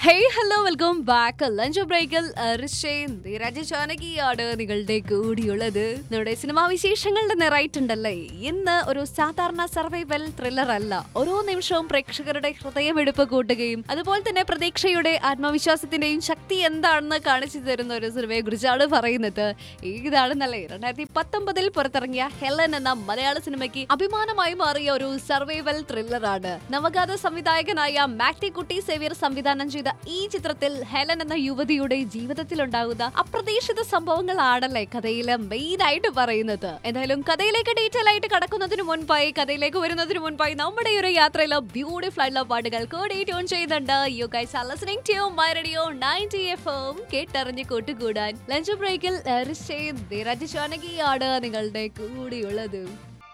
hey hello welcome back lunch ബ്രേക്കിൽ ഋഷയും ധീരജ ജാനകിയാണ് നിങ്ങളുടെ കൂടിയുള്ളത് നമ്മുടെ സിനിമാ വിശേഷങ്ങളുടെ നിറയിട്ടുണ്ടല്ലേ ഇന്ന് ഒരു സാധാരണ സർവൈവൽ ത്രില്ലർ അല്ല ഓരോ നിമിഷവും പ്രേക്ഷകരുടെ ഹൃദയമെടുപ്പ് കൂട്ടുകയും അതുപോലെ തന്നെ പ്രതീക്ഷയുടെ ആത്മവിശ്വാസത്തിന്റെയും ശക്തി എന്താണെന്ന് കാണിച്ചു തരുന്ന ഒരു സിനിമയെ കുറിച്ചാണ് പറയുന്നത് ഏതാണെന്നല്ലേ രണ്ടായിരത്തി പത്തൊമ്പതിൽ പുറത്തിറങ്ങിയ ഹെലൻ എന്ന മലയാള സിനിമയ്ക്ക് അഭിമാനമായി മാറിയ ഒരു സർവൈവൽ ത്രില്ലറാണ് നവഗാത സംവിധായകനായ മാക്ടി കുട്ടി സേവ്യർ സംവിധാനം ചെയ്ത ഈ ചിത്രത്തിൽ ഹെലൻ എന്ന യുവതിയുടെ ജീവിതത്തിലുണ്ടാകുന്ന അപ്രതീക്ഷിത സംഭവങ്ങളാണല്ലേ കഥയിലെ മെയിൻ ആയിട്ട് പറയുന്നത് എന്തായാലും കഥയിലേക്ക് ഡീറ്റെയിൽ ആയിട്ട് കടക്കുന്നതിന് മുൻപായി കഥയിലേക്ക് വരുന്നതിന് മുൻപായി നമ്മുടെ ഈ ഒരു യാത്രയിലെ ബ്യൂട്ടിഫുൾ ആയിട്ടുള്ള പാട്ടുകൾ കൂടി ട്യൂൺ ചെയ്യുന്നുണ്ട് you guys are listening to my radio 90 FM കേട്ടറിഞ്ഞ് കൂട്ടുകൂടാൻ ലഞ്ച് ബ്രേക്കിൽ ഋഷയും ധീരജ് ജാനകിയാണ് നിങ്ങളുടെ കൂടിയുള്ളത്